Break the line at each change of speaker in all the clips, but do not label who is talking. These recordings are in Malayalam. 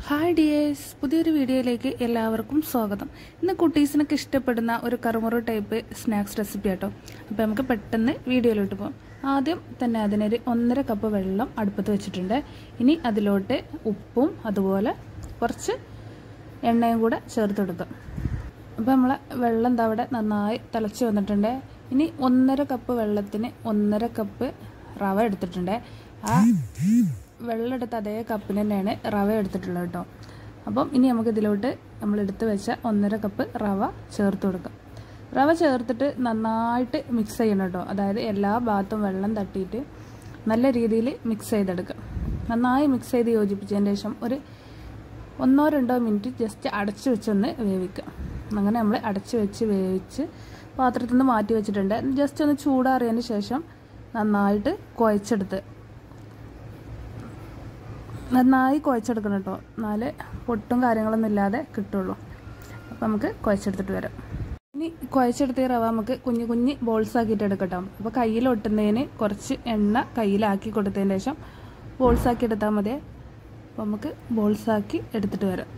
ഹായ് ഡിയേഴ്സ് പുതിയൊരു വീഡിയോയിലേക്ക് എല്ലാവർക്കും സ്വാഗതം ഇന്ന് കുട്ടീസിനൊക്കെ ഇഷ്ടപ്പെടുന്ന ഒരു കറുമുറു ടൈപ്പ് സ്നാക്സ് റെസിപ്പി ആട്ടോ അപ്പോൾ നമുക്ക് പെട്ടെന്ന് വീഡിയോയിലോട്ട് പോകാം ആദ്യം തന്നെ അതിനൊരു ഒന്നര കപ്പ് വെള്ളം അടുപ്പത്ത് വെച്ചിട്ടുണ്ട് ഇനി അതിലോട്ട് ഉപ്പും അതുപോലെ കുറച്ച് എണ്ണയും കൂടെ ചേർത്ത് കൊടുക്കാം അപ്പോൾ നമ്മളെ വെള്ളം എന്താ അവിടെ നന്നായി തിളച്ച് വന്നിട്ടുണ്ട് ഇനി ഒന്നര കപ്പ് വെള്ളത്തിന് ഒന്നര കപ്പ് റവ എടുത്തിട്ടുണ്ട് ആ വെള്ളം എടുത്ത അതേ കപ്പിന് തന്നെയാണ് റവ എടുത്തിട്ടുള്ളത് കേട്ടോ അപ്പം ഇനി നമുക്ക് ഇതിലോട്ട് നമ്മൾ എടുത്ത് വെച്ച ഒന്നര കപ്പ് റവ ചേർത്ത് കൊടുക്കാം റവ ചേർത്തിട്ട് നന്നായിട്ട് മിക്സ് ചെയ്യണം കേട്ടോ അതായത് എല്ലാ ഭാഗത്തും വെള്ളം തട്ടിയിട്ട് നല്ല രീതിയിൽ മിക്സ് ചെയ്തെടുക്കാം നന്നായി മിക്സ് ചെയ്ത് യോജിപ്പിച്ചതിന് ശേഷം ഒരു ഒന്നോ രണ്ടോ മിനിറ്റ് ജസ്റ്റ് അടച്ചു വെച്ചൊന്ന് വേവിക്കുക അങ്ങനെ നമ്മൾ അടച്ചു വെച്ച് വേവിച്ച് പാത്രത്തിൽ നിന്ന് മാറ്റി വെച്ചിട്ടുണ്ട് ജസ്റ്റ് ഒന്ന് ചൂടാറിയതിന് ശേഷം നന്നായിട്ട് കുഴച്ചെടുത്ത് നന്നായി കുഴച്ചെടുക്കണം കേട്ടോ എന്നാലേ പൊട്ടും കാര്യങ്ങളൊന്നും ഇല്ലാതെ കിട്ടുള്ളൂ അപ്പോൾ നമുക്ക് കുഴച്ചെടുത്തിട്ട് വരാം ഇനി കുഴച്ചെടുത്ത റവ നമുക്ക് കുഞ്ഞു കുഞ്ഞ് ബോൾസ് ആക്കിയിട്ട് എടുക്കട്ടോ അപ്പോൾ കയ്യിൽ ഒട്ടുന്നതിന് കുറച്ച് എണ്ണ കയ്യിലാക്കി കൊടുത്തതിന് ശേഷം ബോൾസ് ആക്കി എടുത്താൽ മതി അപ്പോൾ നമുക്ക് ബോൾസ് ആക്കി എടുത്തിട്ട് വരാം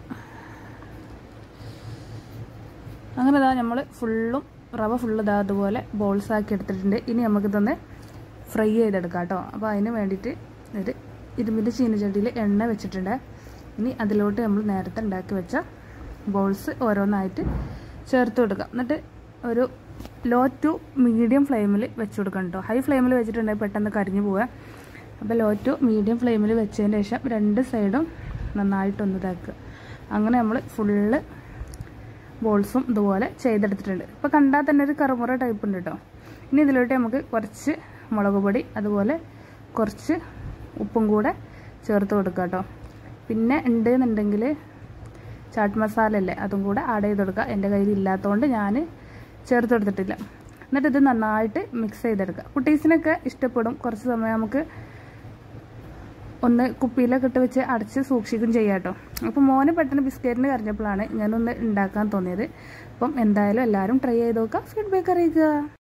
അങ്ങനെ ഇതാ നമ്മൾ ഫുള്ളും റവ ഫുള്ള് ഇതാ അതുപോലെ ബോൾസ് ആക്കി എടുത്തിട്ടുണ്ട് ഇനി നമുക്കിതൊന്ന് ഫ്രൈ ചെയ്തെടുക്കാം കേട്ടോ അപ്പോൾ അതിന് വേണ്ടിയിട്ട് ഒരു ഇരുമ്പിൻ്റെ ചീനച്ചട്ടിയിൽ എണ്ണ വെച്ചിട്ടുണ്ട് ഇനി അതിലോട്ട് നമ്മൾ നേരത്തെ ഉണ്ടാക്കി വെച്ച ബോൾസ് ഓരോന്നായിട്ട് ചേർത്ത് കൊടുക്കുക എന്നിട്ട് ഒരു ലോ ടു മീഡിയം ഫ്ലെയിമിൽ വെച്ച് കൊടുക്കണം കേട്ടോ ഹൈ ഫ്ലെയിമിൽ വെച്ചിട്ടുണ്ടെങ്കിൽ പെട്ടെന്ന് കരിഞ്ഞു പോവുക അപ്പോൾ ലോ ടു മീഡിയം ഫ്ലെയിമിൽ വെച്ചതിന് ശേഷം രണ്ട് സൈഡും നന്നായിട്ടൊന്ന് ഇതാക്കുക അങ്ങനെ നമ്മൾ ഫുള്ള് ബോൾസും ഇതുപോലെ ചെയ്തെടുത്തിട്ടുണ്ട് ഇപ്പോൾ കണ്ടാൽ തന്നെ ഒരു കറുമുറ ടൈപ്പ് ഉണ്ട് കേട്ടോ ഇനി ഇതിലോട്ട് നമുക്ക് കുറച്ച് മുളക് പൊടി അതുപോലെ കുറച്ച് ഉപ്പും കൂടെ ചേർത്ത് കൊടുക്കുക കേട്ടോ പിന്നെ ഉണ്ട് എന്നുണ്ടെങ്കിൽ ചാട്ട് മസാല അല്ലേ അതും കൂടെ ആഡ് ചെയ്ത് കൊടുക്കുക എൻ്റെ കയ്യിൽ ഇല്ലാത്തതുകൊണ്ട് ഞാൻ ചേർത്ത് കൊടുത്തിട്ടില്ല എന്നിട്ട് ഇത് നന്നായിട്ട് മിക്സ് ചെയ്തെടുക്കുക കുട്ടീസിനൊക്കെ ഇഷ്ടപ്പെടും കുറച്ച് സമയം നമുക്ക് ഒന്ന് കുപ്പിയിലൊക്കെ ഇട്ട് വെച്ച് അടച്ച് സൂക്ഷിക്കും ചെയ്യാം കേട്ടോ അപ്പോൾ മോന് പെട്ടെന്ന് ബിസ്ക്കറ്റിന് കറിഞ്ഞപ്പോഴാണ് ഞാനൊന്ന് ഉണ്ടാക്കാൻ തോന്നിയത് അപ്പം എന്തായാലും എല്ലാവരും ട്രൈ ചെയ്ത് നോക്കുക ഫീഡ്ബാക്ക് അറിയിക്കുക